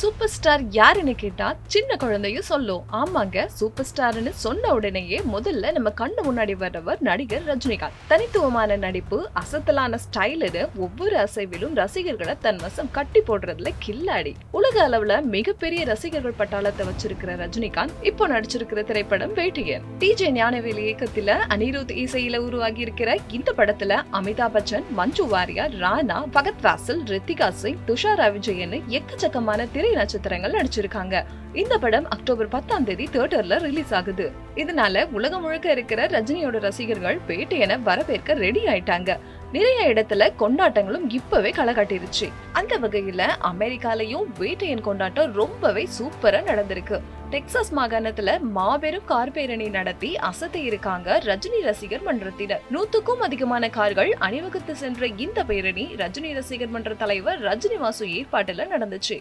super star யாருன்னு கேட்டா சின்ன குழந்தையும் சொல்லும் ஆமாங்க சூப்பர் ஸ்டார்னு சொன்ன உடனேயே முதல்ல நம்ம கண்ணு முன்னாடி வர்றவர் நடிகர் ரஜினிகாந்த் தனித்துவமான நடிப்பு அசத்தலான ஸ்டைலுன்னு ஒவ்வொரு அசைவிலும் ரசிகர்களை தன் வசம் கட்டி போடுறதுல கில்லாடி உலக அளவுல மிகப்பெரிய ரசிகர்கள் பட்டாளத்தை வச்சிருக்கிற ரஜினிகாந்த் இப்போ நடிச்சிருக்கிற திரைப்படம் வேட்டையன் டிஜே ஞானவேலி இயக்கத்துல அனிருத் இசையில உருவாகி இருக்கிற இந்த படத்துல அமிதாப் பச்சன் மஞ்சு வாரியார் ராணா பகத் வாசல் ரித்திகா சிங் துஷாரா விஜயன் எக்கச்சக்கமான திரை நட்சத்திரங்கள் நடிச்சிருக்காங்க இந்த படம் அக்டோபர் பத்தாம் தேதி தியேட்டர்ல ரிலீஸ் ஆகுது இதனால உலகம் முழுக்க இருக்கிற ரஜினியோட ரசிகர்கள் பேட்டையனை வரவேற்க ரெடி ஆயிட்டாங்க நிறைய இடத்துல கொண்டாட்டங்களும் இப்பவே களை கட்டிருச்சு அந்த வகையில அமெரிக்காலயும் வேட்டையன் கொண்டாட்டம் ரொம்பவே சூப்பரா நடந்திருக்கு டெக்சாஸ் மாகாணத்துல மாபெரும் கார் பேரணி நடத்தி அசத்தி இருக்காங்க ரஜினி ரசிகர் மன்றத்தினர் நூத்துக்கும் அதிகமான கார்கள் அணிவகுத்து சென்ற இந்த பேரணி ரஜினி ரசிகர் மன்ற தலைவர் ரஜினி வாசு ஏற்பாட்டுல நடந்துச்சு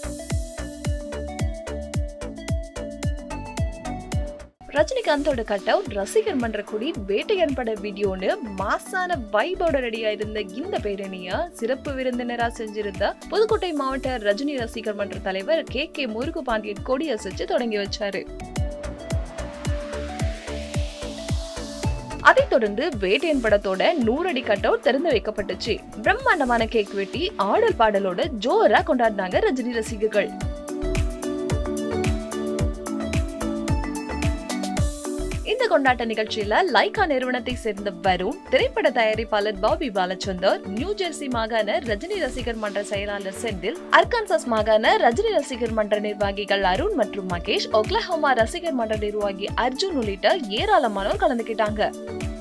ரஜினிகாந்தோட கட் அவுட் ரசிகர் மன்ற கூடி வேட்டையன் பட வீடியோன்னு மாசான வைபோட ரெடியா இருந்த இந்த பேரணிய சிறப்பு விருந்தினரா செஞ்சிருந்த புதுக்கோட்டை மாவட்ட ரஜினி ரசிகர் மன்ற தலைவர் கே கே முருகு பாண்டியன் கொடி அசைச்சு தொடங்கி வச்சாரு அதைத் தொடர்ந்து வேட்டையன் படத்தோட நூறடி கட் அவுட் திறந்து வைக்கப்பட்டுச்சு பிரம்மாண்டமான கேக் வெட்டி ஆடல் பாடலோட ஜோரா கொண்டாடினாங்க ரஜினி ரசிகர்கள் இந்த கொண்டாட்ட நிகழ்ச்சியில லைகா நிறுவனத்தை சேர்ந்த வருண் திரைப்பட தயாரிப்பாளர் பாபி பாலச்சந்தர் நியூ ஜெர்சி மாகாண ரஜினி ரசிகர் மன்ற செயலாளர் செந்தில் அர்கான்சாஸ் மாகாண ரஜினி ரசிகர் மன்ற நிர்வாகிகள் அருண் மற்றும் மகேஷ் ஒக்லஹோமா ரசிகர் மன்ற நிர்வாகி அர்ஜுன் உள்ளிட்ட ஏராளமானோர் கலந்துக்கிட்டாங்க